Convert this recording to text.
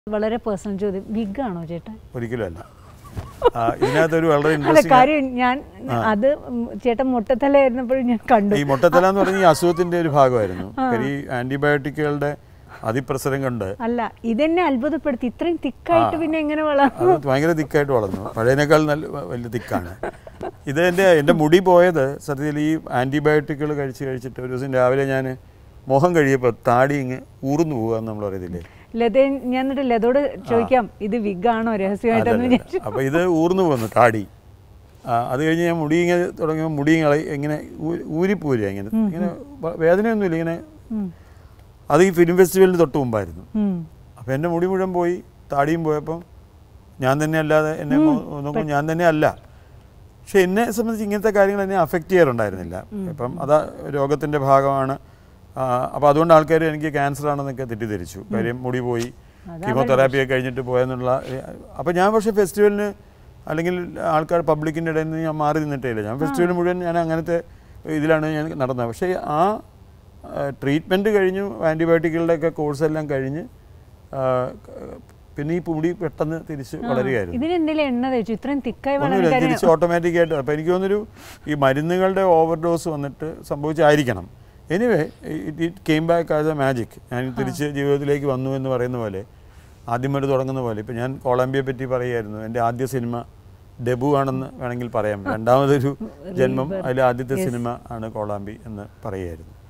വളരെ പേഴ്സണൽ ചോദ്യം വിഗ് ആണോ ചേട്ടാ ഒരിക്കലും അല്ല ആ, ഇതിനകത്തൊരു വളരെ അല്ല ഇൻട്രസ്റ്റിംഗ് കാര്യം ഞാൻ അത് ഉം ചേട്ടൻ മുട്ടത്തലായിരുന്നപ്പോഴും ഞാൻ കണ്ടു ഈ മുട്ടത്തല എന്ന് പറഞ്ഞ ഈ അസുഖത്തിന്റെ ഒരു ഭാഗമായിരുന്നു കാര്യം ഈ ആന്റിബയോട്ടിക്കുകളുടെ അതിപ്രസരം കൊണ്ട് അല്ല ഇതെന്നെ അത്ഭുതപ്പെടുത്തി ഇത്രയും തിക്കായിട്ട് പിന്നെ എങ്ങനെ വളർന്നു അത് ഭയങ്കര തിക്കായിട്ട് വളർന്നു പഴയതിനേക്കാൾ നല്ല വലിയ തിക്കാണ് ഇത് എൻ്റെ എൻ്റെ മുടി പോയത് സത്യത്തിൽ ഈ ആൻറ്റിബയോട്ടിക്കുകൾ കഴിച്ച് കഴിച്ചിട്ട് ഒരു ദിവസം രാവിലെ ഞാൻ മുഖം കഴിയപ്പോൾ താടി ഇങ്ങ് ഊർന്നു പോകുക എന്ന് നമ്മൾ പറയത്തില്ലേ ലത ഞാൻ എന്നിട്ട് ലതോട് ചോദിക്കാം ഇത് വിഗ് ആണോ രഹസ്യമായിട്ടെന്ന് അതല്ല. വിചാരിച്ചു അപ്പോൾ ഇത് ഊർന്നു പോകുന്നു താടി ആ, അത് കഴിഞ്ഞ് ഞാൻ മുടി ഇങ്ങനെ തുടങ്ങിയപ്പോൾ മുടി ഇങ്ങനെ ഇങ്ങനെ ഊ- ഊരിപ്പോരുക ഇങ്ങനെ ഇങ്ങനെ വ- വേദനയൊന്നുമില്ല ഇങ്ങനെ ഉം. അത് ഈ ഫിലിം ഫെസ്റ്റിവലിന് തൊട്ട് മുമ്പായിരുന്നു ഉം. അപ്പോൾ എൻ്റെ മുടി മുഴുവൻ പോയി താടിയും പോയപ്പം ഞാൻ തന്നെ അല്ലാതെ എന്നെ നോ- നോക്കുമ്പോൾ ഞാൻ തന്നെ അല്ല പക്ഷെ എന്നെ സംബന്ധിച്ച് ഇങ്ങനത്തെ കാര്യങ്ങൾ എന്നെ അഫക്റ്റ് ചെയ്യാറുണ്ടായിരുന്നില്ല ഇപ്പം അത് രോഗത്തിൻ്റെ ഭാഗമാണ് അപ്പോൾ അതുകൊണ്ട് ആൾക്കാർ എനിക്ക് ക്യാൻസർ ആണെന്നൊക്കെ തെറ്റിദ്ധരിച്ചു കാര്യം മുടി പോയി കീമോതെറാപ്പി ഒക്കെ കഴിഞ്ഞിട്ട് പോയെന്നുള്ള അപ്പോൾ ഞാൻ പക്ഷേ ഫെസ്റ്റിവലിന് അല്ലെങ്കിൽ ആൾക്കാർ പബ്ലിക്കിൻ്റെ ഇടയിൽ നിന്ന് ഞാൻ മാറി നിന്നിട്ടേ ഇല്ല ഞാൻ ഫെസ്റ്റിവൽ മുഴുവൻ ഞാൻ അങ്ങനത്തെ ഇതിലാണ് ഞാൻ നടന്നത് പക്ഷേ ആ ട്രീറ്റ്മെൻറ്റ് കഴിഞ്ഞു ആൻറ്റിബയോട്ടിക്കുകളുടെ ഒക്കെ കോഴ്സ് എല്ലാം കഴിഞ്ഞ് ആ, പിന്നെ ഈ മുടി പെട്ടെന്ന് തിരിച്ച് വളരുകയായിരുന്നു ഇതിന് എന്തെങ്കിലും എണ്ണ തേച്ചു ഇത്രയും തിക്കായി വളരാൻ ഒന്നുമില്ല കാര്യം തിരിച്ച് ഓട്ടോമാറ്റിക് ആയിട്ട് അപ്പോൾ എനിക്ക് തോന്നുന്നൊരു ഈ മരുന്നുകളുടെ ഓവർഡോസ് വന്നിട്ട് സംഭവിച്ചായിരിക്കണം anyway it it came back as a magic ഞാൻ തിരിച്ച് ജീവിതത്തിലേക്ക് വന്നു എന്ന് പറയുന്ന പോലെ ആദ്യമായിട്ട് തുടങ്ങുന്ന പോലെ ഇപ്പം ഞാൻ കോളംബിയെ പറ്റി പറയുമായിരുന്നു എൻ്റെ ആദ്യ സിനിമ ഡെബു ആണെന്ന് വേണമെങ്കിൽ പറയാം രണ്ടാമതൊരു ജന്മം അതിൽ ആദ്യത്തെ സിനിമ ആണ് കോളാമ്പി എന്ന് പറയുമായിരുന്നു